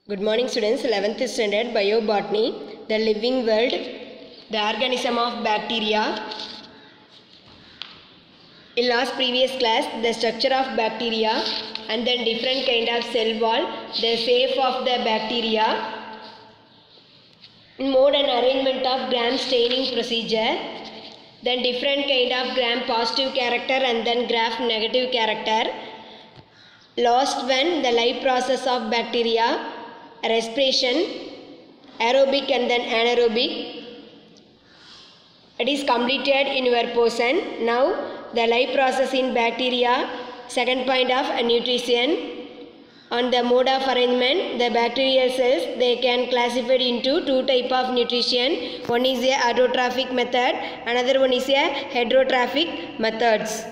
Good morning students, 11th standard biobotany, the living world, the organism of bacteria. In last previous class, the structure of bacteria and then different kind of cell wall, the shape of the bacteria, mode and arrangement of gram staining procedure, then different kind of gram positive character and then graph negative character, Last one, the life process of bacteria, respiration, aerobic and then anaerobic. It is completed in your portion. Now, the life process in bacteria, second point of nutrition. On the mode of arrangement, the bacterial cells, they can classified into two type of nutrition. One is a autotrophic method, another one is a heterotrophic methods.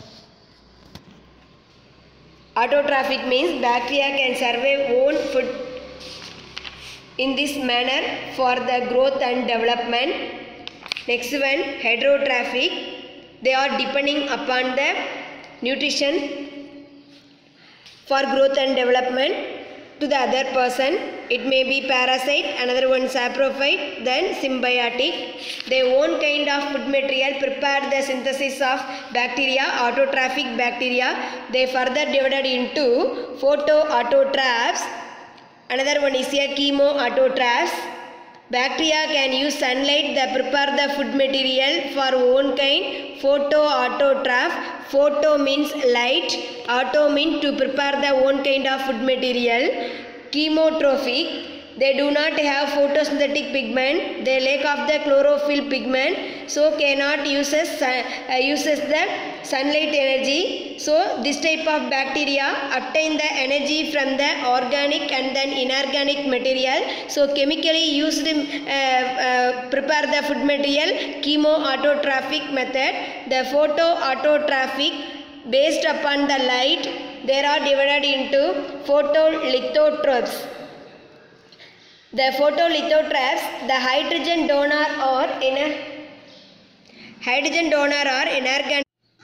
Autotrophic means bacteria can survive own food in this manner for the growth and development. Next one, heterotrophic. They are depending upon the nutrition for growth and development to the other person. It may be parasite, another one saprophyte, then symbiotic. Their own kind of food material prepare the synthesis of bacteria, autotrophic bacteria. They further divided into photoautotrophs. Another one is a chemoautotrophs. Bacteria can use sunlight that prepare the food material for own kind. Photoautotroph. Photo means light. Auto means to prepare the own kind of food material. Chemotrophic. They do not have photosynthetic pigment. They lack of the chlorophyll pigment, so cannot uses sun, uh, uses the sunlight energy. So this type of bacteria obtain the energy from the organic and then inorganic material. So chemically used uh, uh, prepare the food material chemoautotrophic method. The photoautotrophic based upon the light. They are divided into photolithotrophs. The photolithotrophs, the hydrogen donor or in hydrogen donor or inorganic.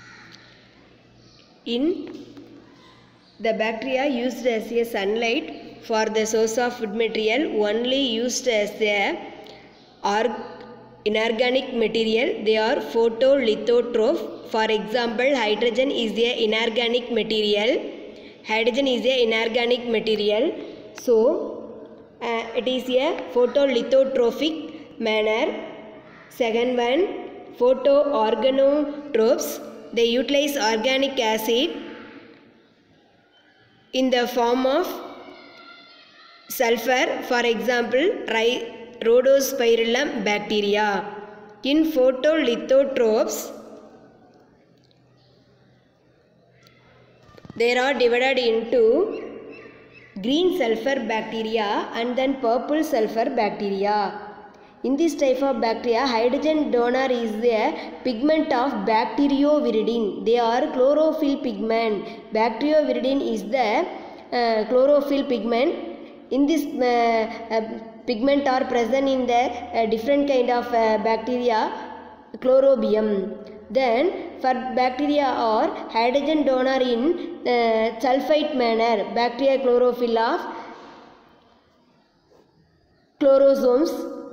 In the bacteria used as a sunlight for the source of food material only used as a or inorganic material they are photolithotroph for example hydrogen is a inorganic material hydrogen is a inorganic material so uh, it is a photolithotrophic manner. Second one, photoorganotrophs. They utilize organic acid in the form of sulfur, for example, rhodospirillum bacteria. In photolithotrophs, they are divided into green sulfur bacteria and then purple sulfur bacteria. In this type of bacteria, hydrogen donor is the pigment of bacterioviridin. They are chlorophyll pigment. Bacterioviridin is the uh, chlorophyll pigment. In this uh, uh, pigment are present in the different kind of bacteria, chlorobium. Then for bacteria or hydrogen donor in uh, sulfite manner, bacteria chlorophyll of chlorosomes.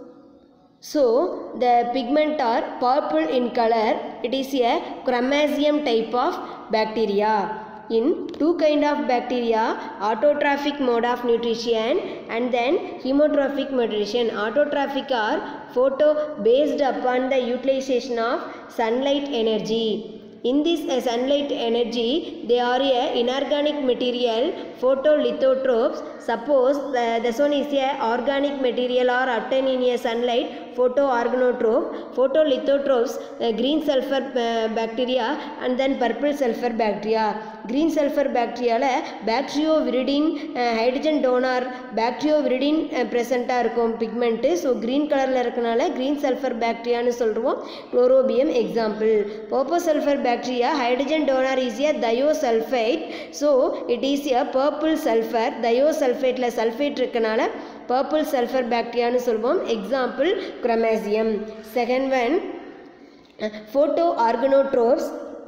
So the pigment are purple in color. It is a chromasium type of bacteria. In two kind of bacteria, autotrophic mode of nutrition and then chemotrophic nutrition. Autotrophic are photo based upon the utilization of sunlight energy. In this uh, sunlight energy, they are a inorganic material, photolithotrophs. Suppose uh, this one is a organic material or obtained in a sunlight, photoorganotroph. Photolithotrophs, uh, green sulfur bacteria and then purple sulfur bacteria. Green sulfur bacteria bacterioviridin hydrogen donor bacterioviridin present இருக்கும் pigment so green கலரில் இருக்கனால green sulfur bacteriaன்னு சொல்லுவோம் chlorobium example purple sulfur bacteria hydrogen donor is a thiosulfate so it is a purple sulfur thiosulfateல sulfate இருக்கனால purple sulfur bacteriaன்னு சொல்லுவோம் example chromasium second one photoorganotrophs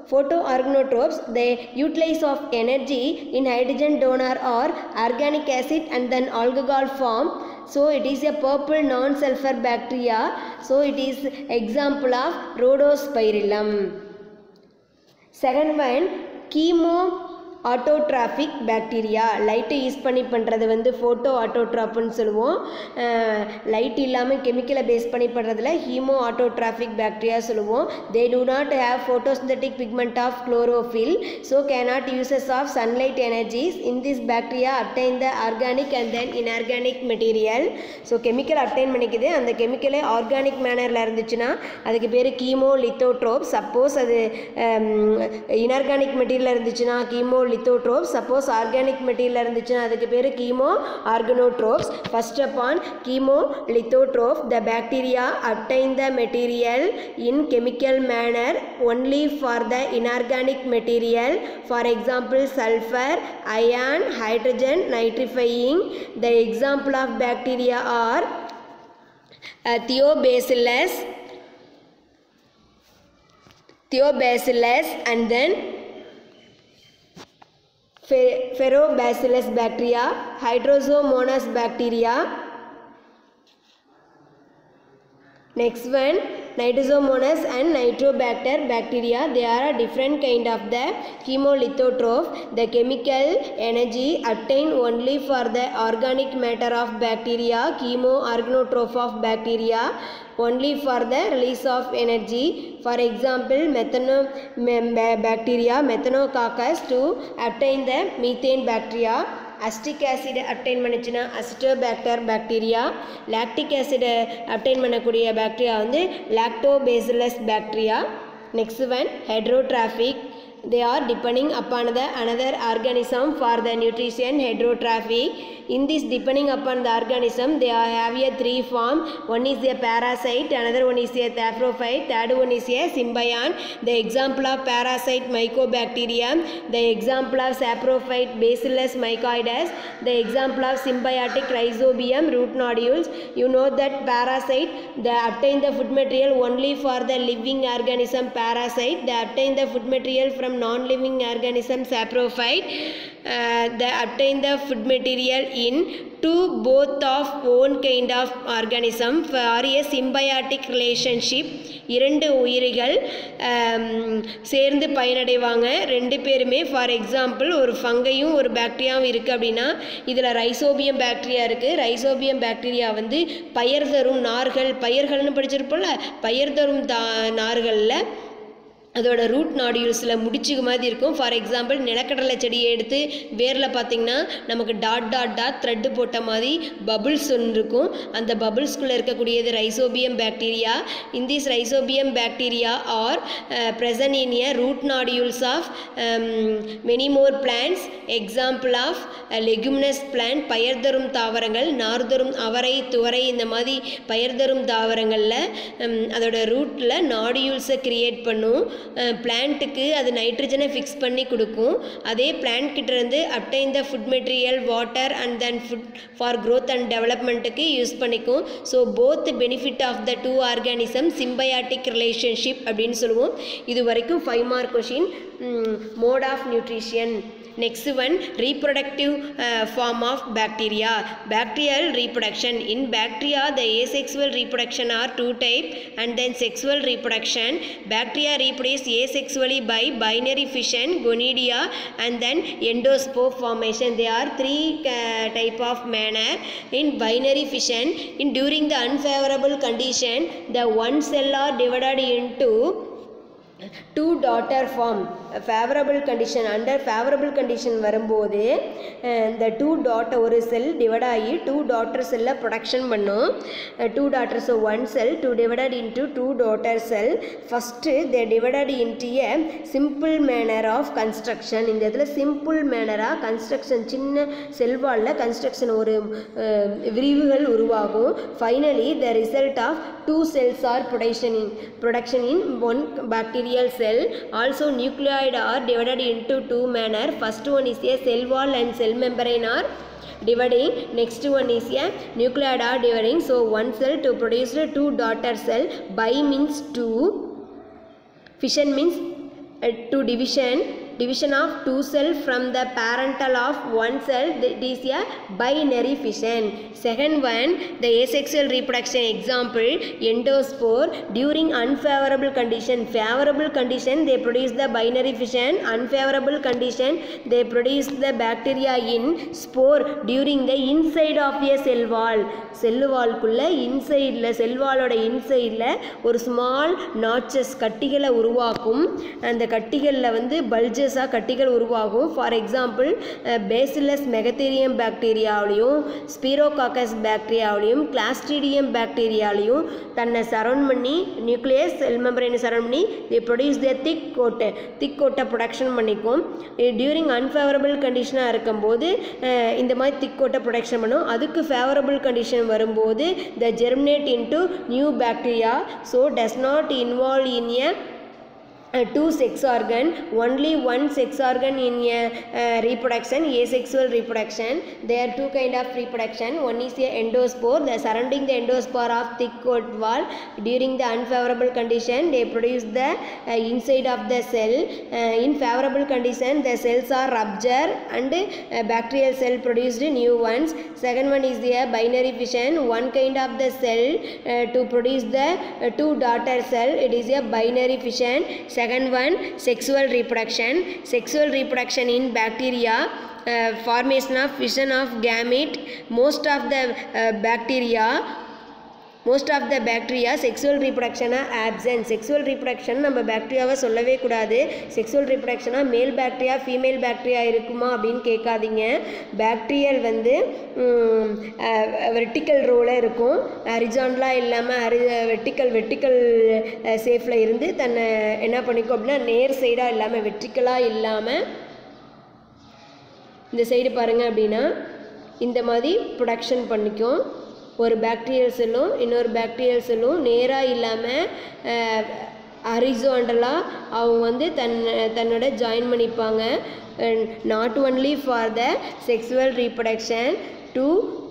photoorganotropes they utilize of energy in hydrogen donor or organic acid and then alcohol form so it is a purple non-sulfur bacteria so it is example of rhodospirillum second one chemo autotrophic bacteria லைட்டை use பண்ணி பண்ணுறது வந்து photo ஆட்டோட்ராப்னு சொல்லுவோம் light இல்லாமல் கெமிக்கலை base பண்ணி பண்ணுறதுல haemo autotrophic bacteria சொல்லுவோம் they do not have photosynthetic pigment of chlorophyll so cannot uses of sunlight energies in this bacteria obtain the organic and then inorganic material so chemical obtain பண்ணிக்குது அந்த கெமிக்கலே organic மேனரில் இருந்துச்சுன்னா அதுக்கு பேர் chemo lithotroph suppose அது inorganic material இருந்துச்சுன்னா chemo lithotrophs suppose organic material இருந்துச்சுன்னா அதுக்கு பேர் chemo organotrophs first upon chemo lithotroph the bacteria obtain the material in chemical manner only for the inorganic material for example sulphur ion hydrogen nitrifying the example of bacteria are Thiobacillus Theobacillus and then Fe- Ferrobacillus bacteria, Hydrozomonas bacteria. Next one, Nitrosomonas and Nitrobacter bacteria. They are a different kind of the chemolithotroph. The chemical energy obtained only for the organic matter of bacteria, chemoorganotroph of bacteria, only for the release of energy. For example, methano mem- ba- bacteria, methanococcus to obtain the methane bacteria. Acetic acid obtain பண்ணுச்சுன்னா Acetobacter bacteria lactic acid obtain பண்ணக்கூடிய bacteria வந்து Lactobacillus bacteria next one heterotrophic they are depending upon the another organism for the nutrition heterotrophic in this depending upon the organism they are have a three form one is a parasite another one is a saprophyte third one is a symbiont the example of parasite mycobacterium the example of saprophyte bacillus mycoides the example of symbiotic rhizobium root nodules you know that parasite they obtain the food material only for the living organism parasite they obtain the food material from non-living organism saprophyte uh, they obtain the food material in two both of own kind of organism for a symbiotic relationship இரண்டு உயிரிகள் ஆம், சேர்ந்து பயனடைவாங்க ரெண்டு பேருமே for example ஒரு ஃபங்கையும் ஒரு பாக்டீரியாவும் இருக்குது அப்படின்னா இதில் ரைசோபியம் பாக்டீரியா இருக்குது ரைசோபியம் பாக்டீரியா வந்து பயர் தரும் நார்கள் பயிர்கள்னு படிச்சிருப்போம்ல பயர் தரும் தா நார்களில் அதோட ரூட் நாடியூல்ஸில் முடிச்சுக்கு மாதிரி இருக்கும் ஃபார் எக்ஸாம்பிள் நிலக்கடலை செடியை எடுத்து வேரில் பார்த்தீங்கன்னா நமக்கு டாட் டாட் டாட் த்ரெட்டு போட்ட மாதிரி பபுள்ஸ் ஒன்று இருக்கும் அந்த பபுள்ஸ்குள்ளே இருக்கக்கூடியது Rhizobium bacteria in this Rhizobium bacteria are present in a root nodules of um, many more plants example of uh, leguminous plant பயர் தரும் தாவரங்கள் நார் தரும் அவரை துவரை இந்த மாதிரி பயர் தரும் தாவரங்களில் um, அதோட ரூட்டில் நாடியூல்ஸை கிரியேட் பண்ணும் பிளான்ட்டுக்கு அது நைட்ரஜனை ஃபிக்ஸ் பண்ணி கொடுக்கும் அதே பிளான்ட் கிட்ட இருந்து obtain the food material water and then food for growth and டெவலப்மெண்ட்டுக்கு யூஸ் பண்ணிக்கும் so both benefit of the two organism symbiotic relationship அப்படின்னு சொல்லுவோம் இது வரைக்கும் five mark question mode of nutrition Next one, reproductive uh, form of bacteria. Bacterial reproduction. In bacteria, the asexual reproduction are two type and then sexual reproduction. Bacteria reproduce asexually by binary fission, gonidia and then endospore formation. There are three uh, type of manner in binary fission. In during the unfavorable condition, the one cell are divided into two daughter form favourable condition under favourable condition வரும்போது uh, இந்த two daughter ஒரு cell divide ஆகி two daughter செல்லை production பண்ணும் two daughter so one cell two divided into two daughter cell first they divided into a simple manner of construction இந்த இதில் simple மேனராக construction சின்ன செல்வாலில் construction ஒரு uh, விரிவுகள் உருவாகும் finally the result of two cells are production in production in one bacterial cell also nucleoid are divided into two manner first one is a cell wall and cell membrane are dividing next one is a nucleoid are dividing so one cell to produce two daughter cell bi means two fission means to division division of two cell from the parental of one cell that is a binary fission second one the asexual reproduction example endospore during unfavorable condition favorable condition they produce the binary fission unfavorable condition they produce the bacteria in spore during the inside of a cell wall cell வால்குள்ளே இன்சைடில் cell வாலோட இன்சைடில் ஒரு small notches கட்டிகளை உருவாக்கும் அந்த கட்டிகளில் வந்து பல்ஜஸாக கட்டிகள் உருவாகும் ஃபார் எக்ஸாம்பிள் பேசிலஸ் மெகத்தீரியம் பாக்டீரியாவிலையும் ஸ்பீரோகாக்கஸ் பாக்டீரியாவிலையும் கிளாஸ்ட்ரீடியம் பாக்டீரியாவிலையும் தன்னை சரௌண்ட் பண்ணி நியூக்ளியஸ் செல் மெம்பரைனை சரௌண்ட் பண்ணி தி ப்ரொடியூஸ் த திக் கோட்டை திக் கோட்டை ப்ரொடக்ஷன் பண்ணிக்கும் டியூரிங் அன்ஃபேவரபிள் கண்டிஷனாக இருக்கும்போது அஹ், இந்த மாதிரி திக் கோட்டை ப்ரொடக்ஷன் பண்ணும் அதுக்கு ஃபேவரபிள் கண்டிஷன் வரும்போது the germinate into new bacteria so does not involve in a uh, two sex organ only one sex organ in a uh, reproduction asexual reproduction there are two kind of reproduction one is a endospore the surrounding the endospore of thick coat wall during the unfavorable condition they produce the uh, inside of the cell uh, in favorable condition the cells are rupture and uh, bacterial cell produced new ones second one is the binary fission one kind of the cell uh, to produce the uh, two daughter cell it is a binary fission second one sexual reproduction sexual reproduction in bacteria uh, formation of fission of gamete most of the uh, bacteria most of the bacteria sexual ரீப்ரொடக்ஷனாக absent sexual reproduction நம்ம பாக்டீரியாவை சொல்லவே கூடாது sexual ரீப்ரொடக்ஷனாக மேல் bacteria female bacteria இருக்குமா அப்படின்னு கேட்காதீங்க bacterial வந்து வெர்டிக்கல் ரோல இருக்கும் ஹரிஜான்லாம் இல்லாமல் ஹரி வெர்டிக்கல் வெர்டிக்கல் சேஃபில் இருந்து தன்னை என்ன பண்ணிக்கும் அப்படின்னா நேர் சைடாக இல்லாமல் வெர்டிக்கலாக இல்லாமல் இந்த சைடு பாருங்கள் அப்படின்னா இந்த மாதிரி ப்ரொடக்ஷன் பண்ணிக்கும் ஒரு பாக்டீரியல் செல்லும் இன்னொரு பாக்டீரியல் செல்லும் நேராக இல்லாமல் ஹரிசோண்டலாக அவங்க வந்து தன் தன்னோட ஜாயின் பண்ணிப்பாங்க not only for the sexual reproduction to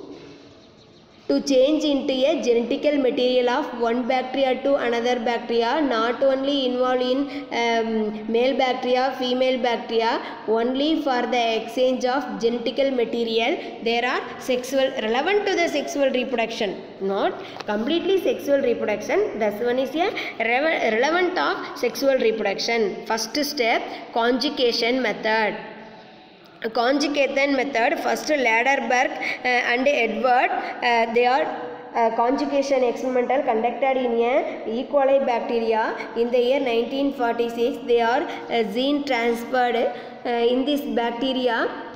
to change into a genetical material of one bacteria to another bacteria not only involved in um, male bacteria female bacteria only for the exchange of genetical material there are sexual relevant to the sexual reproduction not completely sexual reproduction this one is a rele- relevant of sexual reproduction first step conjugation method conjugation method first Laderberg uh, and Edward uh, they are uh, conjugation experimental conducted in a E. coli bacteria in the year 1946 they are uh, gene transferred uh, in this bacteria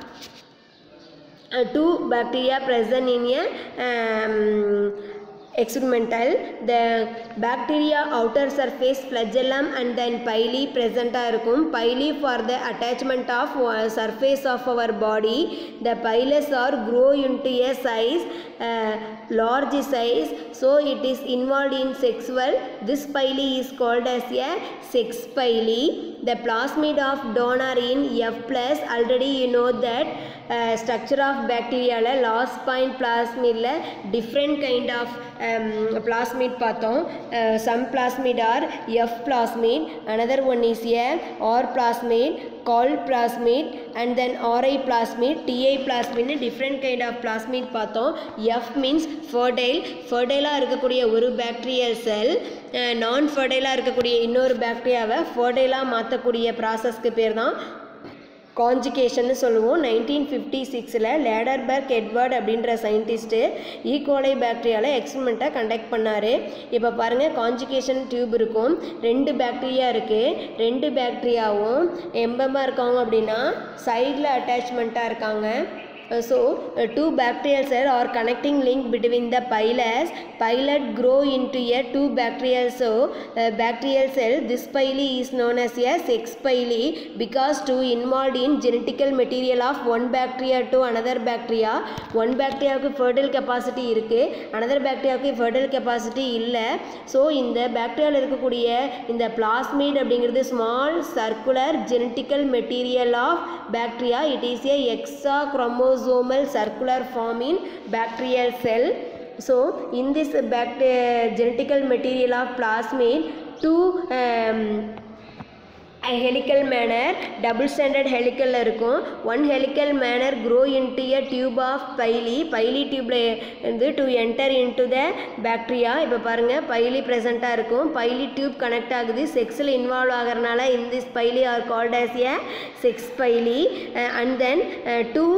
uh, two bacteria present in a um, experimental the bacteria outer surface flagellum and then pili present-ஆக இருக்கும் pili for the attachment of uh, surface of our body the pilus are grow into a size uh, large size so it is involved in sexual this pili is called as a sex pili the plasmid of donor in F plus already you know that uh, structure of bacteriaல last point பிளாஸ்மிடில் different kind of plasmid பார்த்தோம் some plasmid are F plasmid another one is a R plasmid call plasmid and then RI plasmid Ti பிளாஸ்மிட்னு different kind of plasmid பார்த்தோம் F means fertile ஃபர்டைலாக இருக்கக்கூடிய ஒரு bacterial cell நான் ஃபர்டைலாக இருக்கக்கூடிய இன்னொரு பாக்டீரியாவை ஃபர்டைலாக மாற்றக்கூடிய ப்ராசஸ்க்கு பேர் தான் காஞ்சிகேஷன்னு சொல்லுவோம் நைன்டீன் ஃபிஃப்டி சிக்ஸில் லேடர்பர்க் எட்வர்ட் அப்படின்ற சயின்டிஸ்ட்டு ஈகோலை பாக்டீரியாவில் எக்ஸ்பெரிமெண்ட்டை கண்டக்ட் பண்ணார் இப்போ பாருங்கள் காஞ்சிகேஷன் டியூப் இருக்கும் ரெண்டு பாக்டீரியா இருக்குது ரெண்டு பாக்டீரியாவும் எம்பமாக இருக்காங்க அப்படின்னா சைடில் அட்டாச்மெண்ட்டாக இருக்காங்க so uh, two bacterial cell are connecting link between the pilus pilot grow into a two bacterial so uh, bacterial cell this pili is known as a sex pili because two involved in genetical material of one bacteria to another bacteria one bacteriaவுக்கு fertile capacity இருக்கு another bacteriaவுக்கு fertile capacity இல்லை so இந்த பாக்டீரியாவில் இருக்கக்கூடிய இந்த plasmid அப்படிங்கிறது small circular genetical material of bacteria it is a exa chromosomal circular form in bacterial cell so in this bacteria genetical material of plasmid two um, helical manner double standard ஹெலிக்கலில் இருக்கும் one helical manner grow into a tube of pili pili டியூப்ல இருந்து to enter into the bacteria இப்போ பாருங்கள் pili ப்ரெசண்ட்டாக இருக்கும் pili tube connect ஆகுது செக்ஸில் இன்வால்வ் ஆகிறனால in this pili are called as a sex pili and then two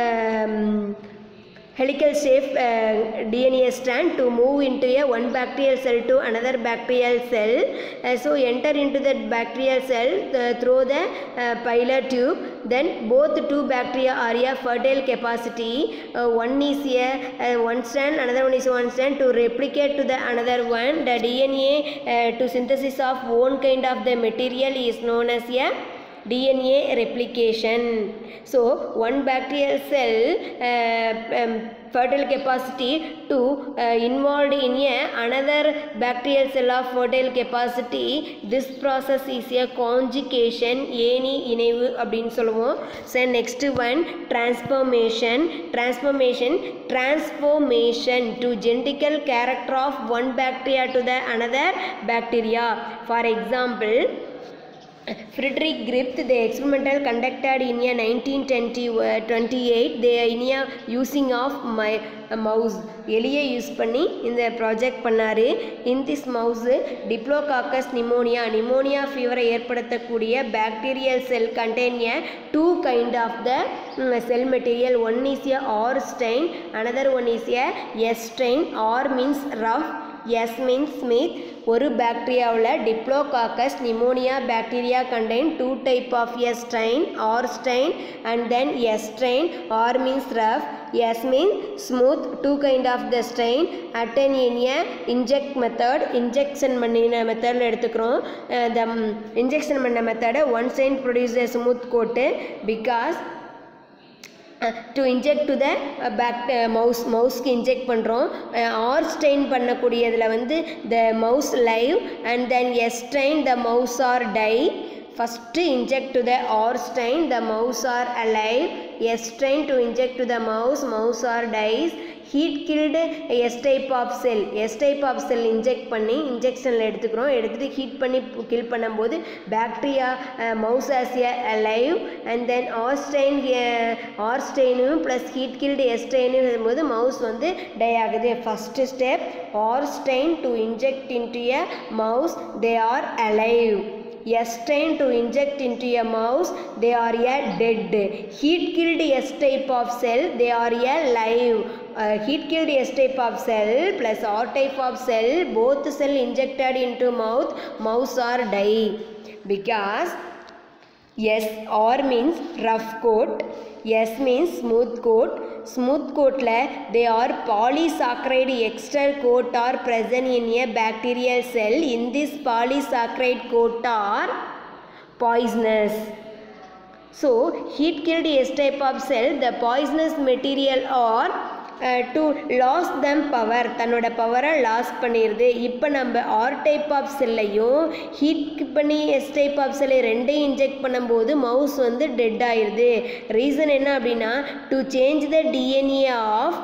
helical shape uh, DNA strand to move into a one bacterial cell to another bacterial cell. Uh, so enter into that bacterial cell uh, through the uh, pilar tube. Then both two bacteria are a fertile capacity. Uh, one is a uh, one strand, another one is one strand to replicate to the another one. The DNA uh, to synthesis of one kind of the material is known as a DNA replication. So, one bacterial cell uh, um, fertile capacity to uh, involved in a another bacterial cell of fertile capacity. This process is a conjugation ஏனி இணைவு அப்படின்னு சொல்லுவோம் so next one transformation transformation transformation to genetical character of one bacteria to the another bacteria. For example, Friedrich Gript, the experimental conducted in a 1920, uh, 28, they in a using of my a mouse எலியை use பண்ணி இந்த project பண்ணார் in this mouse Diplococcus pneumonia pneumonia ஃபீவரை ஏற்படுத்தக்கூடிய bacterial cell contain a two kind of the cell material one is a R strain another one is a S strain R means rough S means smooth ஒரு பாக்டீரியாவில் Diplococcus pneumonia bacteria contain two type of a strain R strain and then S strain R means rough S mean smooth two kind of the strain attain in a inject method injection பண்ணின மெத்தடில் எடுத்துக்கிறோம் the injection பண்ண மெத்தடை one strain produce smooth coat because to inject to the back mouse மவுஸ்க்கு inject பண்ணுறோம் R strain பண்ணக்கூடியதில் வந்து the mouse live and then S strain the mouse are die first inject to the R strain the mouse are alive S strain to inject to the mouse mouse are dies heat killed S type of sell S type of cell inject பண்ணி இன்ஜெக்ஷனில் எடுத்துக்கிறோம் எடுத்துகிட்டு heat பண்ணி kill பண்ணும்போது bacteria mouse as a live and then R strain ஆர்ஸ்டைனும் plus heat killed எஸ்டைனும் போது mouse வந்து டை ஆகுது first step R strain to inject into a mouse they are alive S strain to inject into a mouse, they are a dead. Heat killed S type of cell, they are a live. Uh, heat killed S type of cell plus R type of cell, both cell injected into mouth, mouse are die. Because S R means rough coat, S means smooth coat. Smooth coatல they are polysaccharide extra coat are present in a bacterial cell. In this polysaccharide coat are poisonous. So heat killed S type of cell, the poisonous material are to loss them power தன்னோட பவரை loss பண்ணிடுது இப்போ நம்ம R type of செல்லையும் heat பண்ணி S type of செல்லை ரெண்டையும் inject பண்ணும்போது மவுஸ் வந்து டெட் ஆயிடுது ரீசன் என்ன அப்படின்னா to change the DNA of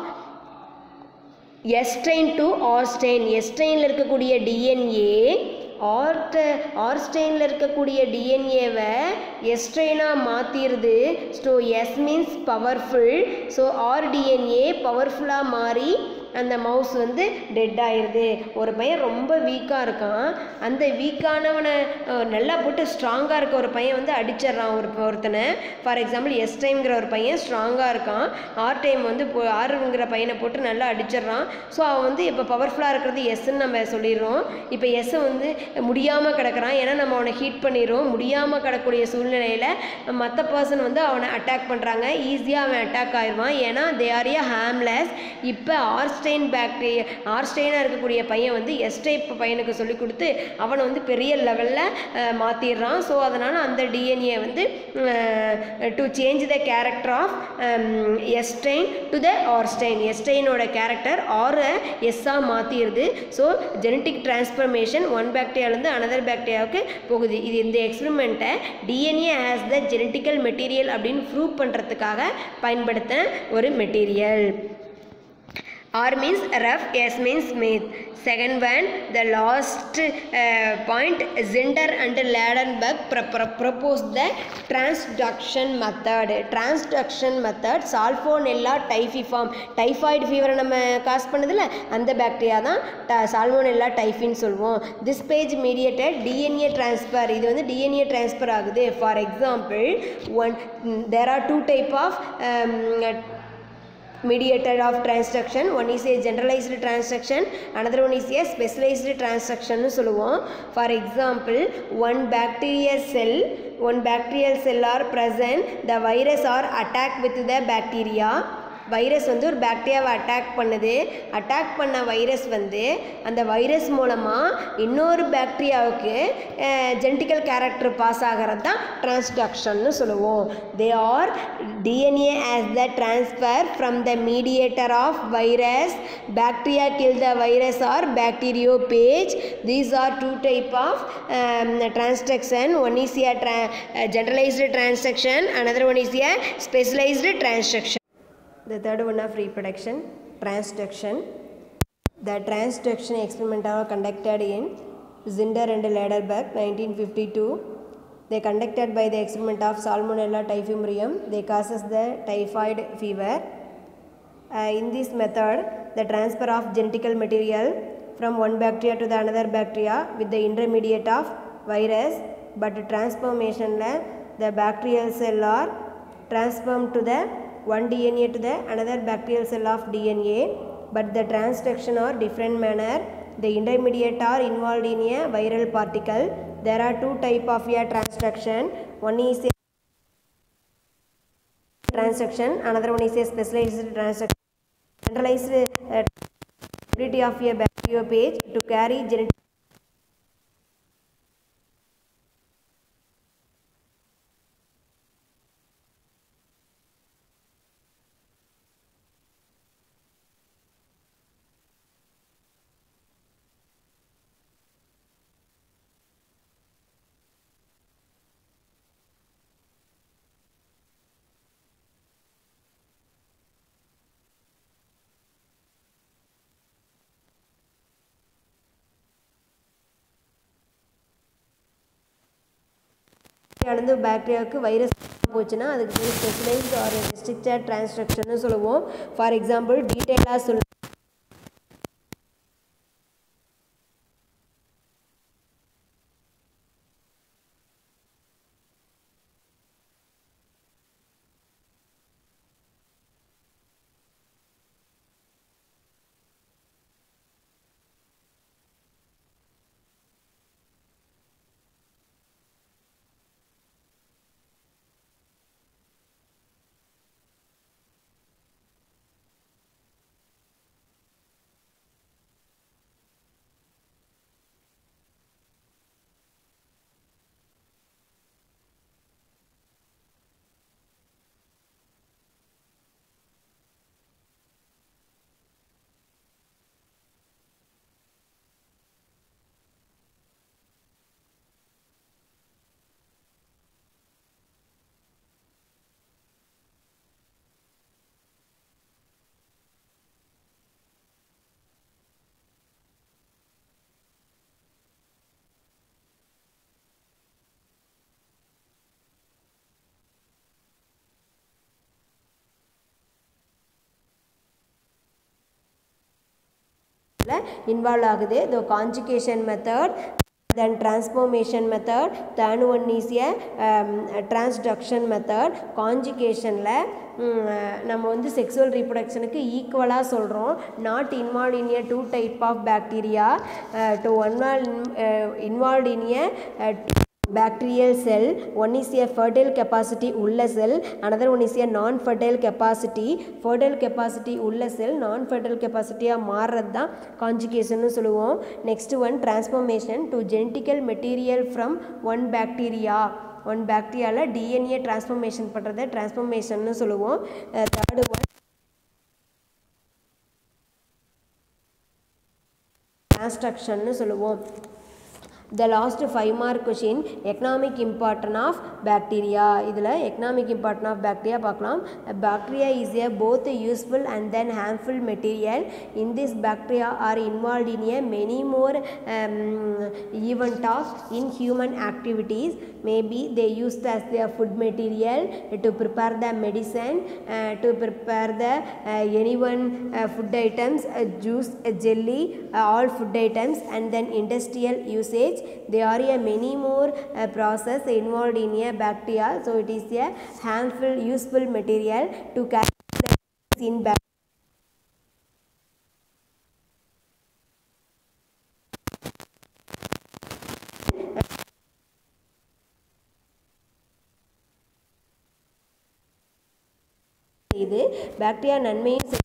S strain to R strain எஸ்ட்ரெயினில் இருக்கக்கூடிய டிஎன்ஏ ஆர்ட ஆர்ஸ்டெயினில் இருக்கக்கூடிய டிஎன்ஏவை எஸ்ட்ரெயினாக மாற்றிடுது so S means powerful so R DNA பவர்ஃபுல்லாக மாறி அந்த மவுஸ் வந்து டெட் ஆயிடுது ஒரு பையன் ரொம்ப வீக்காக இருக்கான் அந்த வீக்கானவனை அஹ், நல்லா போட்டு ஸ்ட்ராங்காக இருக்க ஒரு பையன் வந்து அடிச்சிடுறான் ஒரு ஒருத்தனை ஃபார் எக்ஸாம்பிள் எஸ் டைம்ங்கிற ஒரு பையன் ஸ்ட்ராங்காக இருக்கான் ஆர் டைம் வந்து இப்போ ஆறுங்கிற பையனை போட்டு நல்லா அடிச்சிடுறான் ஸோ அவன் வந்து இப்போ பவர்ஃபுல்லாக இருக்கிறது எஸ்ன்னு நம்ம சொல்லிடுறோம் இப்போ எஸ்ஸை வந்து முடியாமல் கிடக்குறான் ஏன்னா நம்ம அவனை ஹீட் பண்ணிடுறோம் முடியாமல் கிடக்கூடிய சூழ்நிலையில் மற்ற பர்சன் வந்து அவனை அட்டாக் பண்ணுறாங்க ஈஸியாக அவன் அட்டாக் ஆயிடுவான் ஏன்னா தே ஆர் ஏ ஹேம்லெஸ் இப்போ ஆர்ஸ்டைன் பாக்டீரியா ஆர்ஸ்டைனாக இருக்கக்கூடிய பையன் வந்து எஸ் டைப் பையனுக்கு சொல்லி கொடுத்து அவனை வந்து பெரிய லெவலில் மாற்றிடுறான் ஸோ அதனால் அந்த டிஎன்ஏ வந்து to change the character of S strain to the R strain எஸ்டைனோட கேரக்டர் ஆரை எஸ்ஸாக மாற்றிடுது ஸோ ஜெனட்டிக் டிரான்ஸ்ஃபர்மேஷன் ஒன் பாக்டீரியாலேருந்து அனதர் பாக்டீரியாவுக்கு போகுது இது இந்த எக்ஸ்பெரிமெண்ட்டை DNA has the genetical material அப்படின்னு ப்ரூவ் பண்ணுறதுக்காக பயன்படுத்த ஒரு மெட்டீரியல் R means rough, S means smooth. Second one, the last uh, point, Zinder and Ladenburg pro- pro- proposed the transduction method. Transduction method, Salmonella typhiform. Typhoid ஃபீவரை நம்ம cause பண்ணுதில்ல அந்த bacteria தான் ட சால்மோனெல்லா டைஃபின்னு சொல்லுவோம் this phage mediated DNA transfer இது வந்து DNA transfer ஆகுது for example one there are two type of mediator of transduction one is a generalized transduction another one is a specialized transduction னு சொல்லுவோம் for example one bacterial cell one bacterial cell are present the virus are attack with the bacteria virus வந்து ஒரு பாக்டீரியாவை attack பண்ணுது attack பண்ண virus வந்து அந்த virus மூலமாக இன்னொரு பாக்டீரியாவுக்கு ஜெனட்டிக்கல் கேரக்டர் பாஸ் ஆகிறது தான் டிரான்ஸ்டக்ஷன்னு சொல்லுவோம் they are DNA as the transfer from the mediator of virus bacteria kill the virus are bacteriophage these are two type of transduction one is a generalised transduction another one is a specialized transduction the third one of reproduction transduction the transduction experiment are conducted in zinder and Lederberg 1952 they conducted by the experiment of salmonella typhimurium they causes the typhoid fever uh, in this method the transfer of genetical material from one bacteria to the another bacteria with the intermediate of virus but transformation la the bacterial cell are transformed to the one DNA to the another bacterial cell of DNA but the transduction are different manner the intermediate are involved in a viral particle there are two type of a transduction one is a transduction another one is a specialized transduction centralized uh, ability of a bacteriophage to carry genetic நடந்து பாக்டீரியாவுக்கு virus போச்சுன்னா அதுக்கு பேர் specialised R restricted டிரான்ஸ்ட்ரக்ஷன் சொல்லுவோம் for example டீட்டெயிலாக சொல் involve ஆகுது the conjugation method then transformation method third one is a transduction method கான்ஜுகேஷனில் நம்ம வந்து செக்ஸுவல் ரீப்ரொடக்ஷனுக்கு ஈக்குவலாக சொல்கிறோம் not involve in a two type of bacteria to involve involve in a bacterial cell one is a fertile capacity உள்ள செல் another one is a non fertile capacity fertile capacity உள்ள செல் non fertile capacity-ஆக மாறுறது தான் கான்ஜுகேஷன்னு சொல்லுவோம் next one transformation to genetical material from one bacteria one பாக்டீரியாவில் DNA transformation பண்ணுறதை டிரான்ஸ்ஃபர்மேஷன்னு சொல்லுவோம் தேர்டு ஒன் டிரான்ஸ்ட்ரக்ஷன்னு சொல்லுவோம் the last five mark question economic importance of bacteria இதில் எக்கனாமிக் இம்பார்ட்டன் ஆஃப் பாக்டீரியா பார்க்கலாம் bacteria is a both useful and then harmful material in this bacteria are involve in a many more event of in human activities maybe they used as their food material to prepare the medicine uh, to prepare the uh, anyone uh, food items uh, juice uh, jelly uh, all food items and then industrial usage they are a many more uh, process involved in a bacteria so it is a harmful useful material to carry the in bacteria செய்து bacteria நன்மையும் செய்-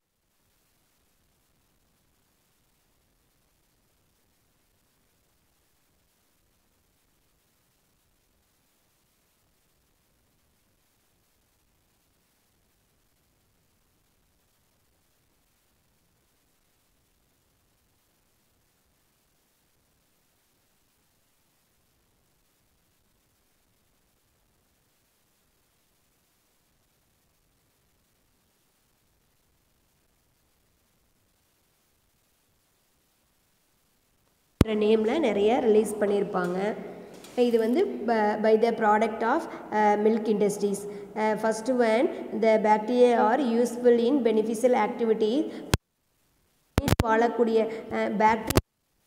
நேமில் நிறைய release பண்ணியிருப்பாங்க இது வந்து by the product of milk industries first one the bacteria are useful in beneficial activities வாழக்கூடிய bacteria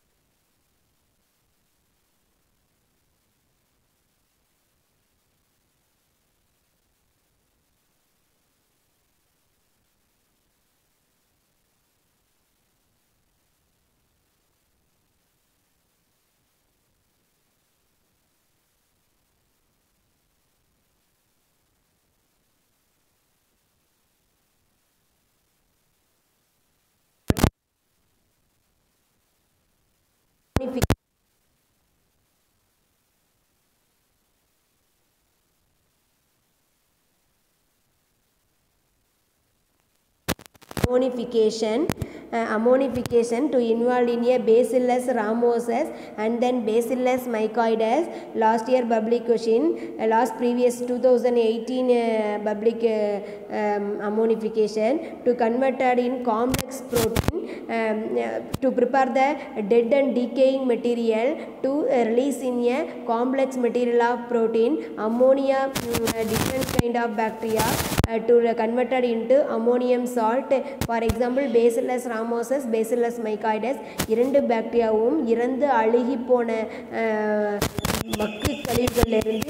ammonification uh, ammonification to involve in a bacillus ramosus and then bacillus mycoides last year public question uh, last previous 2018 uh, public uh, um, ammonification to converted in complex protein um, uh, to prepare the dead and decaying material to uh, release in a complex material of protein ammonia mm, uh, different kind of bacteria uh, to uh, converted into ammonium salt for example bacillus ramosus bacillus mycoides இரண்டு பாக்டீரியாவும் இறந்து அழுகி போன அஹ், மக்கு கழிவுகளிலிருந்து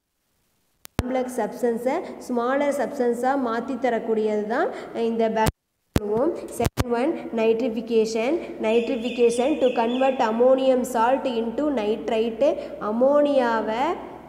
complex சப்ஸ்டன்ஸை smaller சப்ஸ்டன்ஸாக மாற்றி தரக்கூடியது தான் இந்த சொல்லுவோம் second one nitrification nitrification to convert ammonium salt into nitrite அமோனியாவை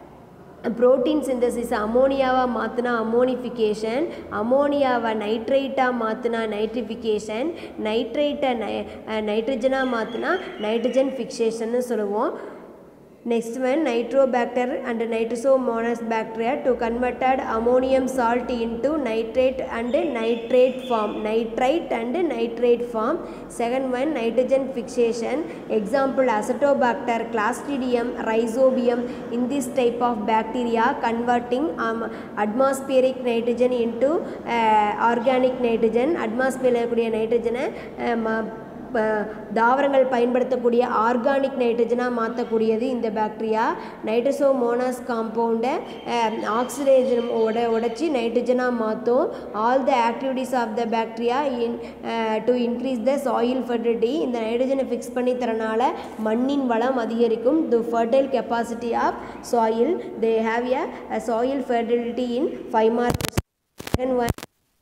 புரோட்டீன் சிந்தசிஸ் அமோனியாவாக மாற்றினா அமோனிஃபிகேஷன் அமோனியாவை நைட்ரைட்டாக மாற்றினா நைட்ரிஃபிகேஷன் நைட்ரைட்டை நை நைட்ரஜனாக மாற்றினா நைட்ரஜன் ஃபிக்சேஷன்னு சொல்லுவோம் next one Nitrobacter and Nitrosomonas bacteria to converted ammonium salt into nitrate and nitrate form nitrite and nitrate form second one nitrogen fixation example Azotobacter Clostridium Rhizobium in this type of bacteria converting atmospheric nitrogen into organic nitrogen அட்மாஸ்பியரில் இருக்கக்கூடிய நைட்ரஜனை ப- தாவரங்கள் பயன்படுத்தக்கூடிய organic நைட்ரஜனாக மாற்றக்கூடியது இந்த bacteria நைட்ரசோமோனாஸ் காம்பவுண்டை ஆக்சிடேஜன் உட உடைச்சி நைட்ரஜனாக மாற்றும் all the activities of the bacteria in to increase the soil fertility இந்த நைட்ரஜனை ஃபிக்ஸ் பண்ணி தரனால மண்ணின் வளம் அதிகரிக்கும் the fertile capacity of soil they have a soil fertility in five mark second one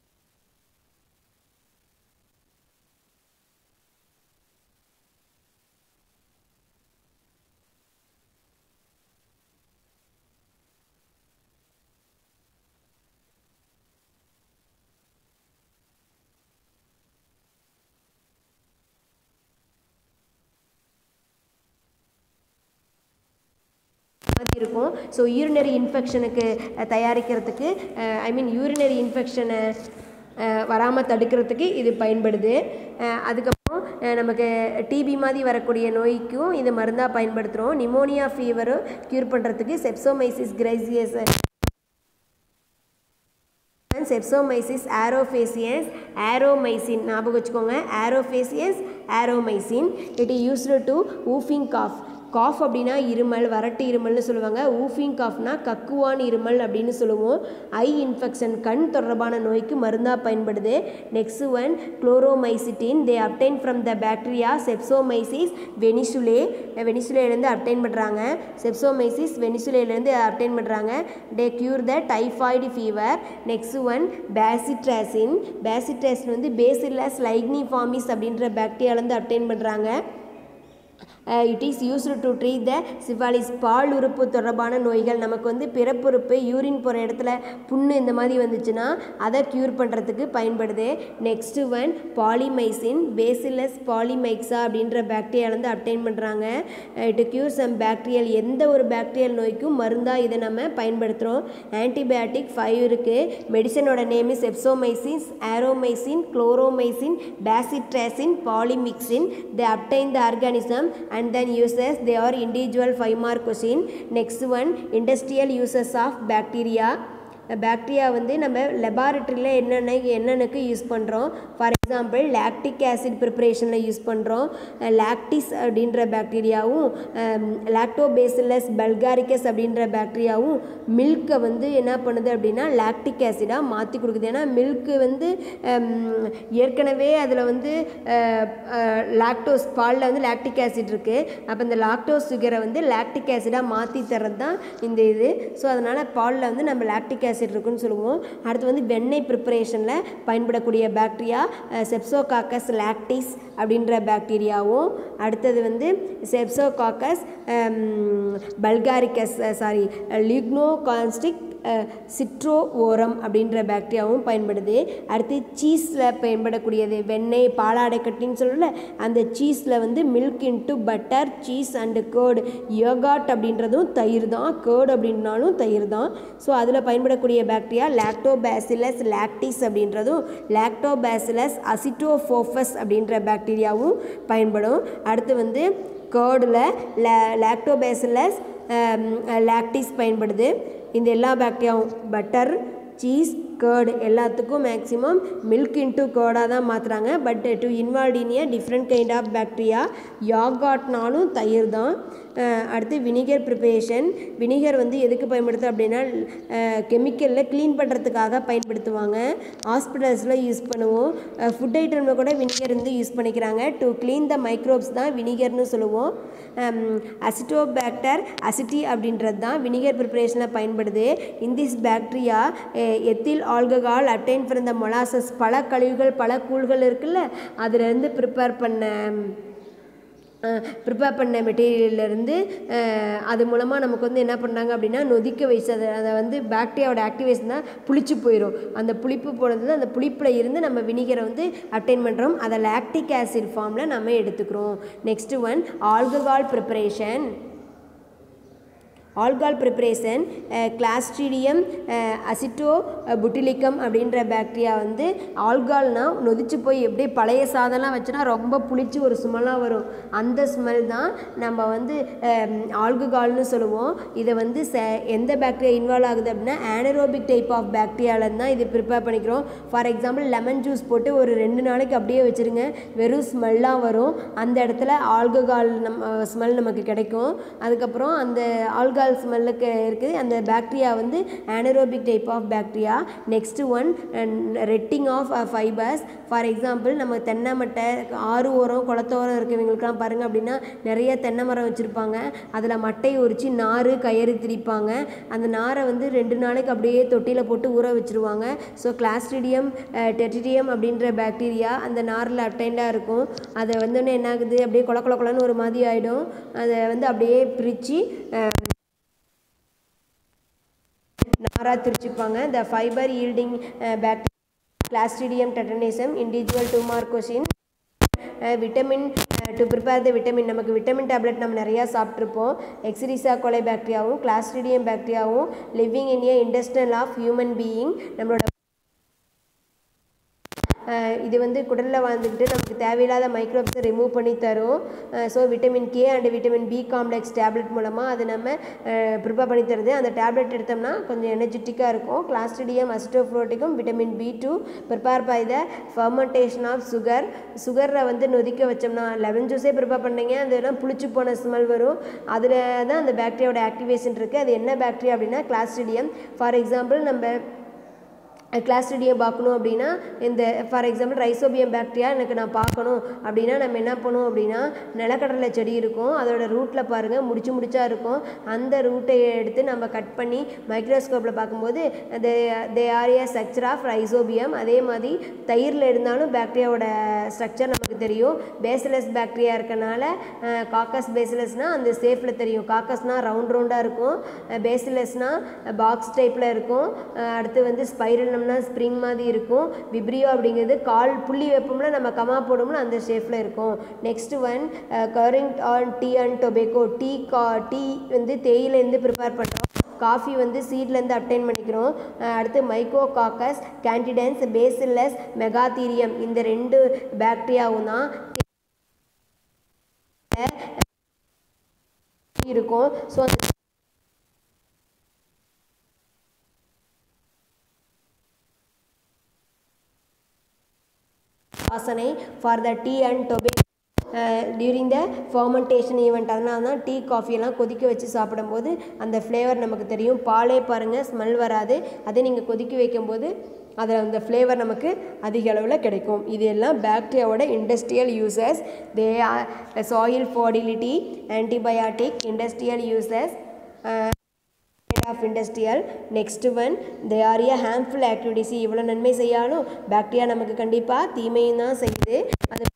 மாதிரி இருக்கும் ஸோ யூரினரி இன்ஃபெக்ஷனுக்கு தயாரிக்கிறதுக்கு ஐ மீன் யூரினரி இன்ஃபெக்ஷனை வராமல் தடுக்கிறதுக்கு இது பயன்படுது அஹ் அதுக்கப்புறம் அஹ் நமக்கு டிபி மாதிரி வரக்கூடிய நோய்க்கும் இது மருந்தாக பயன்படுத்துகிறோம் நிமோனியா ஃபீவரும் க்யூர் பண்ணுறதுக்கு செப்சோமைசிஸ் கிரைசியஸ் செப்சோமைசிஸ் ஆரோஃபேசியஸ் ஆரோமைசின் ஞாபகம் வச்சுக்கோங்க aureofaciens aureomycin it used to whooping cough cough அப்படின்னா இருமல் வறட்டு இருமல்னு சொல்லுவாங்க ஊஃபிங் காஃப்னா கக்குவான் இருமல் அப்படின்னு சொல்லுவோம் ஐ இன்ஃபெக்ஷன் கண் தொடர்பான நோய்க்கு மருந்தாக பயன்படுது next one chloromycetin they obtain from the bacteria Streptomyces venezuelae வெனிசுலேலேருந்து அப்டைன் பண்ணுறாங்க செப்சோமைசிஸ் வெனிசுலேலேருந்து அப்டைன் பண்ணுறாங்க they cure the typhoid fever next one bacitracin bacitracin வந்து பேசில்லஸ் லைக்னிஃபார்மிஸ் அப்படின்ற பாக்டீரியாலேருந்து அப்டைன் பண்ணுறாங்க it is used to treat the syphilis பால் உறுப்பு தொடர்பான நோய்கள் நமக்கு வந்து பிறப்புறுப்பு யூரின் போகிற இடத்துல புண்ணு இந்த மாதிரி வந்துச்சுன்னா அதை க்யூர் பண்ணுறதுக்கு பயன்படுது next one polymyxin Bacillus polymyxa அப்படின்ற பாக்டீரியாலேருந்து அப்டைன் பண்ணுறாங்க இட் க்யூர் சம் பாக்டீரியல் எந்த ஒரு பாக்டீரியல் நோய்க்கும் மருந்தாக இதை நம்ம பயன்படுத்துகிறோம் ஆன்டிபயாட்டிக் ஃபைவ் இருக்குது மெடிசனோட name is streptomycin aureomycin chloromycetin bacitracin polymyxin the obtain the organism and then uses they are individual five mark question next one industrial uses of bacteria bacteria வந்து நம்ம லெபார்ட்ரியில் என்னென்ன என்னென்னக்கு யூஸ் பண்ணுறோம் ஃபார் எக்ஸாம்பிள் லாக்டிக் ஆசிட் ப்ரிப்பரேஷனில் use பண்ணுறோம் lactis அப்படின்ற பாக்டீரியாவும் லாக்டோபேசிலஸ் பல்காரிக்கஸ் அப்படின்ற பாக்டீரியாவும் மில்கை வந்து என்ன பண்ணுது அப்படின்னா லாக்டிக் ஆசிடாக மாற்றி கொடுக்குது ஏன்னா மில்க்கு வந்து ஏற்கனவே அதில் வந்து லாக்டோஸ் பாலில் வந்து லாக்டிக் ஆசிட் இருக்குது அப்போ இந்த லாக்டோஸ் சுகரை வந்து லாக்டிக் ஆசிடாக மாற்றி தர்றது தான் இந்த இது ஸோ அதனால் பாலில் வந்து நம்ம லாக்டிக் ஆசிட் இருக்குன்னு சொல்லுவோம் அடுத்து வந்து வெண்ணெய் ப்ரிப்பரேஷனில் பயன்படக்கூடிய பாக்டீரியா செப்சோகாக்கஸ் லாக்டிஸ் அப்படின்ற பாக்டீரியாவும் அடுத்தது வந்து செப்சோகாக்கஸ் பல்காரிக்கஸ் சாரி லிக்னோ கான்ஸ்டிக் சிட்ரோ ஓரம் அப்படின்ற பாக்டீரியாவும் பயன்படுது அடுத்து சீஸில் பயன்படக்கூடியது வெண்ணெய் பாலாடை கட்டின்னு சொல்லல அந்த சீஸில் வந்து milk into butter cheese and curd yogurt அப்படின்றதும் தயிர் தான் கேர்டு அப்படின்னாலும் தயிர் தான் ஸோ அதில் பயன்படக்கூடிய பாக்டீரியா லாக்டோபேசிலஸ் லாக்டிஸ் அப்படின்றதும் லாக்டோபேசிலஸ் அசிட்டோஃபோஃபஸ் அப்படின்ற பாக்டீரியாவும் பயன்படும் அடுத்து வந்து கேர்டில் லே லாக்டோபேசிலஸ் லாக்டிஸ் பயன்படுது இந்த எல்லா பாக்டீரியாவும் பட்டர் சீஸ் கேர்டு எல்லாத்துக்கும் மேக்ஸிமம் மில்க் இன்ட்டு கேர்டாக தான் மாற்றுறாங்க but to involve in a different kind of bacteria யாகாட்னாலும் தயிர் தான் அடுத்து வினிகர் ப்ரிப்பரேஷன் வினிகர் வந்து எதுக்கு பயன்படுத்து அப்படின்னா கெமிக்கலில் க்ளீன் பண்ணுறதுக்காக பயன்படுத்துவாங்க ஹாஸ்பிட்டல்ஸில் யூஸ் பண்ணுவோம் ஃபுட் ஐட்டமில் கூட வினிகர் வந்து யூஸ் பண்ணிக்கிறாங்க டு க்ளீன் த மைக்ரோப்ஸ் தான் வினிகர்னு சொல்லுவோம் அசிட்டோபேக்டர் அசிட்டி அப்படின்றது தான் வினிகர் ப்ரிப்பரேஷனில் பயன்படுது in this bacteria ethyl alcohol obtain from the molasses பல கழிவுகள் பல கூழ்கள் இருக்குல்ல அதுலேருந்து ப்ரிப்பேர் பண்ண ப்ரிப்பேர் பண்ண மெட்டீரியல்லேருந்து அது மூலமாக நமக்கு வந்து என்ன பண்ணாங்க அப்படின்னா நொதிக்க வச்சு அதை அதை வந்து பாக்டீரியாவோட ஆக்டிவேஷன் தான் புளிச்சு போயிடும் அந்த புளிப்பு போனது அந்த புளிப்பில் இருந்து நம்ம வினிகரை வந்து அப்டைன் பண்ணுறோம் அதை லாக்டிக் ஆசிட் ஃபார்மில் நம்ம எடுத்துக்கிறோம் next one alcohol preparation alcohol preparation Clostridium acetobutylicum அப்படின்ற பாக்டீரியா வந்து ஆல்கால்னால் நொதிச்சு போய் எப்படி பழைய சாதம்லாம் வச்சுனா ரொம்ப புளிச்சு ஒரு ஸ்மெல்லாக வரும் அந்த ஸ்மெல் தான் நம்ம வந்து ஆல்கஹால்னு சொல்லுவோம் இதை வந்து ச எந்த பாக்டீரியா இன்வால்வ் ஆகுது அப்படின்னா ஆனரோபிக் டைப் ஆஃப் பாக்டீரியாவில் தான் இது ப்ரிப்பேர் பண்ணிக்கிறோம் ஃபார் எக்ஸாம்பிள் லெமன் ஜூஸ் போட்டு ஒரு ரெண்டு நாளைக்கு அப்படியே வச்சுருங்க வெறும் ஸ்மெல்லாக வரும் அந்த இடத்துல ஆல்கஹால் நம்ம ஸ்மெல் நமக்கு கிடைக்கும் அதுக்கப்புறம் அந்த ஆல்கஹால் ஆல்கஹால் ஸ்மெல்லுக்கு இருக்குது அந்த பாக்டீரியா வந்து anaerobic type of bacteria next one retting of fibres for example நம்ம தென்னை மட்டை ஆறு ஓரம் குளத்தோரம் இருக்கிறவங்களுக்குலாம் பாருங்கள் அப்படின்னா நிறைய தென்னை மரம் வச்சுருப்பாங்க அதில் மட்டையை உரித்து நார் கயிறு திரிப்பாங்க அந்த நாரை வந்து ரெண்டு நாளைக்கு அப்படியே தொட்டியில் போட்டு ஊற வச்சுருவாங்க ஸோ கிளாஸ்ட்ரிடியம் டெட்டிடியம் அப்படின்ற பாக்டீரியா அந்த நாரில் அட்டைண்டாக இருக்கும் அதை வந்து என்ன ஆகுது அப்படியே கொல கொல கொலன்னு ஒரு மாதிரி ஆகிடும் அதை வந்து அப்படியே பிரித்து நாராக திரிச்சுப்பாங்க the fibre yielding bacteria Clostridium டெட்டனேசம் individual two mark question vitamin to prepare the vitamin நமக்கு விட்டமின் டேப்லெட் நம்ம நிறையா சாப்பிட்ருப்போம் எக்ஸிரிசா கொலை பாக்டீரியாவும் கிளாஸ்ட்ரிடியம் பாக்டீரியாவும் living in a industrial of human being நம்மளோட இது வந்து குடலில் வாழ்ந்துக்கிட்டு நமக்கு தேவையில்லாத மைக்ரோப்ஸை ரிமூவ் பண்ணி தரும் so vitamin K and vitamin B complex tablet மூலமாக அது நம்ம ப்ரிப்பேர் பண்ணி தருது அந்த டேப்லெட் எடுத்தோம்னா கொஞ்சம் எனர்ஜெட்டிக்காக இருக்கும் கிளாஸ்டிடியம் அசிட்டோஃப்ளோட்டிக்கும் vitamin B two prepare by the fermentation of sugar சுகரை வந்து நொதிக்க வச்சோம்னா லெமன் ஜூஸே ப்ரிப்பேர் பண்ணீங்க அதெல்லாம் புளிச்சு போன ஸ்மெல் வரும் அதில் தான் அந்த பாக்டீரியாவோட ஆக்டிவேஷன் இருக்குது அது என்ன பாக்டீரியா அப்படின்னா கிளாஸ்டிடியம் ஃபார் எக்ஸாம்பிள் நம்ம கிளாஸ்டிடியம் பார்க்கணும் அப்படின்னா இந்த ஃபார் எக்ஸாம்பிள் ரைசோபியம் பாக்டீரியா எனக்கு நான் பார்க்கணும் அப்படின்னா நம்ம என்ன பண்ணுவோம் அப்படின்னா நிலக்கடலை செடி இருக்கும் அதோட ரூட்டில் பாருங்கள் முடிச்சு முடிச்சா இருக்கும் அந்த ரூட்டை எடுத்து நம்ம கட் பண்ணி மைக்ரோஸ்கோப்பில் பார்க்கும்போது they they are a structure of Rhizobium அதே மாதிரி தயிரில் இருந்தாலும் பாக்டீரியாவோட ஸ்ட்ரக்சர் நமக்கு தெரியும் பேசிலஸ் பாக்டீரியா இருக்கனால காக்கஸ் பேசிலஸ்னால் அந்த சேஃபில் தெரியும் காக்கஸ்னால் ரவுண்ட் ரவுண்டாக இருக்கும் பேசிலஸ்னால் பாக்ஸ் டைப்பில் இருக்கும் அடுத்து வந்து ஸ்பைரல் பண்ணோம்னா ஸ்ப்ரிங் மாதிரி இருக்கும் விப்ரியோ அப்படிங்கிறது கால் புள்ளி வைப்போம்னா நம்ம கமா போடும்னா அந்த ஷேப்பில் இருக்கும் next one curing on tea and tobacco tea கா டீ வந்து தேயிலேருந்து ப்ரிப்பேர் பண்ணுறோம் காஃபி வந்து சீட்லேருந்து அப்டைன் பண்ணிக்கிறோம் அடுத்து மைக்கோ காக்கஸ் கேண்டிடன்ஸ் பேசில்லஸ் மெகாதீரியம் இந்த ரெண்டு பாக்டீரியாவும் தான் இருக்கும் ஸோ அந்த வாசனை for the tea and tobacco during the fermentation event அதனால தான் டீ காஃபியெல்லாம் கொதிக்க வச்சு சாப்பிடும்போது அந்த ஃப்ளேவர் நமக்கு தெரியும் பாலே பாருங்கள் ஸ்மெல் வராது அதே நீங்கள் கொதிக்க வைக்கும்போது அதில் அந்த ஃப்ளேவர் நமக்கு அதிக அளவில் கிடைக்கும் இது எல்லாம் பாக்டீரியாவோட industrial uses they are soil fertility antibiotic industrial uses of industrial next one they are a harmful activities இவ்வளோ நன்மை செய்யாலும் பாக்டீரியா நமக்கு கண்டிப்பாக தீமையும் தான் செய்யுது அது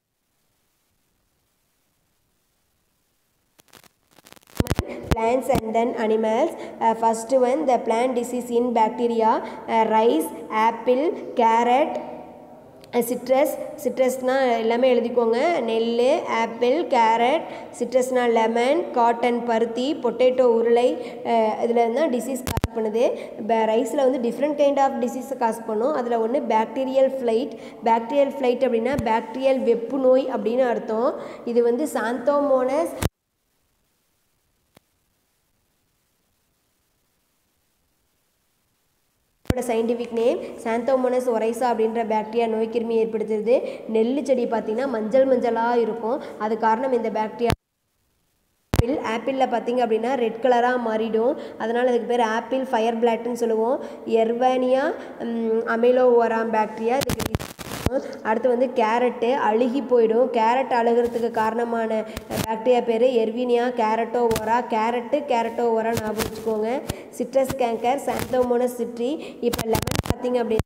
plants and then animals uh, first one the plant disease in bacteria uh, rice apple carrot citrus சிட்ரஸ்னால் எல்லாமே எழுதிக்கோங்க நெல் ஆப்பிள் கேரட் சிட்ரஸ்னால் லெமன் காட்டன் பருத்தி பொட்டேட்டோ உருளை இதில் இருந்தால் டிசீஸ் காஸ் பண்ணுது ரைஸில் வந்து டிஃப்ரெண்ட் கைண்ட் ஆஃப் டிசீஸை காஸ் பண்ணும் அதில் ஒன்று பாக்டீரியல் ஃப்ளைட் பாக்டீரியல் ஃப்ளைட் அப்படின்னா பாக்டீரியல் வெப்பு நோய் அப்படின்னு அர்த்தம் இது வந்து Xanthomonas scientific name Xanthomonas oryzae அப்படின்ற பாக்டீரியா நோய்க்கிருமி ஏற்படுத்துறது நெல் செடி பார்த்திங்கன்னா மஞ்சள் மஞ்சளாக இருக்கும் அது காரணம் இந்த பாக்டீரியா ஆப்பிள் ஆப்பிளில் பார்த்தீங்க அப்படின்னா ரெட் கலராக மாறிடும் அதனால் அதுக்கு பேர் ஆப்பிள் ஃபயர் பிளாட்னு சொல்லுவோம் எர்வானியா அமிலோ ஓராம் பாக்டீரியா இதுக்கு அடுத்து வந்து கேரட்டு அழுகி போயிடும் கேரட் அழுகிறதுக்கு காரணமான பாக்டீரியா பேர் எர்வினியா கேரட்டோ ஓரா கேரட்டு கேரட்டோ ஓரா ஞாபகம் வச்சுக்கோங்க சிட்ரஸ் கேங்கர் சாந்தோமோனஸ் சிட்ரி இப்போ லெமன் பார்த்தீங்க அப்படின்னா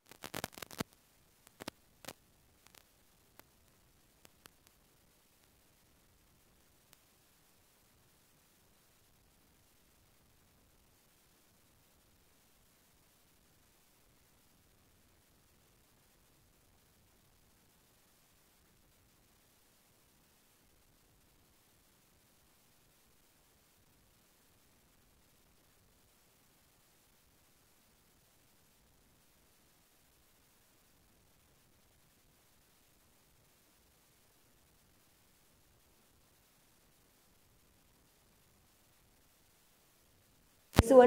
ஒன்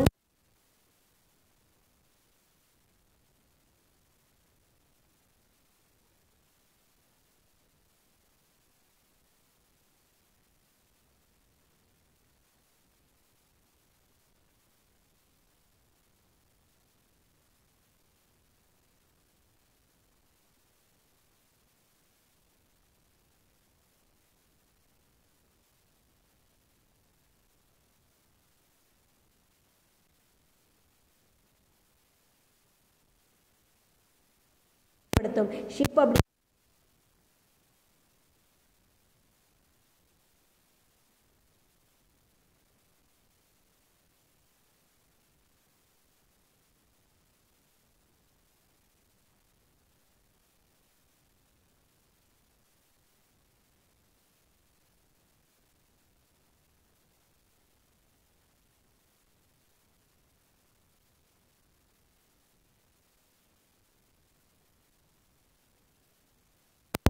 படுத்தும் ஷிப் அப்படி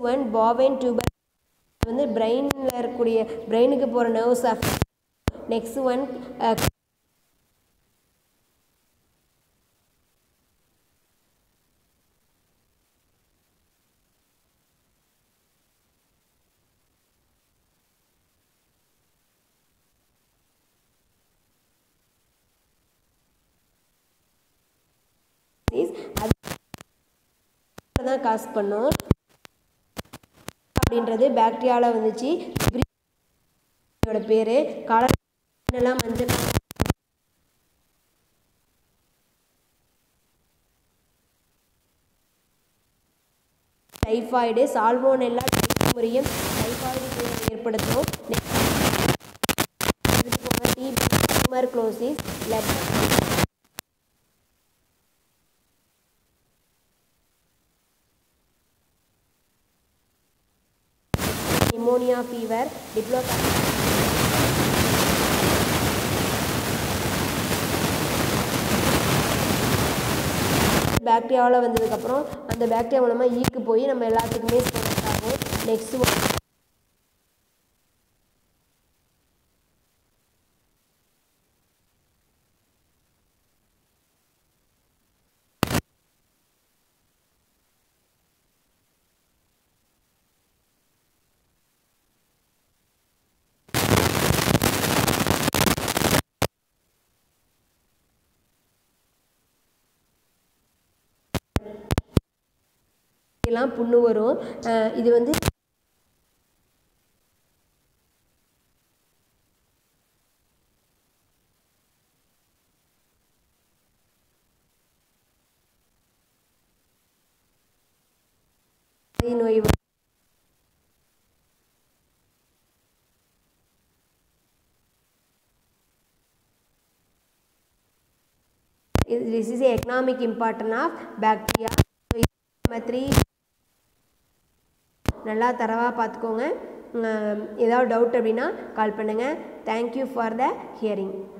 ஒன் பாவைன் டியூபர் வந்து பிரெயினில் இருக்கக்கூடிய பிரெயினுக்கு போகிற நர்வ்ஸ் நெக்ஸ்ட் ஒன் அது தான் காசு பண்ணும் அப்படின்றது பாக்டீரியாவில் வந்துச்சு இதோட பேர் கலர் எல்லாம் மஞ்சள் typhoid Salmonella typhimurium typhoid fever ஏற்படுத்தும் டியூமர் க்ளோசிஸ் லெட் நிமோனியா ஃபீவர் டிப்ளோ பாக்டீரியாவில் வந்ததுக்கப்புறம் அந்த பாக்டீரியா மூலமாக ஈக்கு போய் நம்ம எல்லாத்துக்குமே ஸ்ப்ரெட் ஆகும் நெக்ஸ்ட் எல்லாம் புண்ணு வரும் அஹ் இது வந்து நோய் வரும். இது- this is the economic importance of bacteria So, இது நம்ம த்ரீ நல்லா தரவாக பார்த்துக்கோங்க உம், ஏதாவது டவுட் அப்படின்னா கால் பண்ணுங்கள் தேங்க்யூ ஃபார் த ஹியரிங்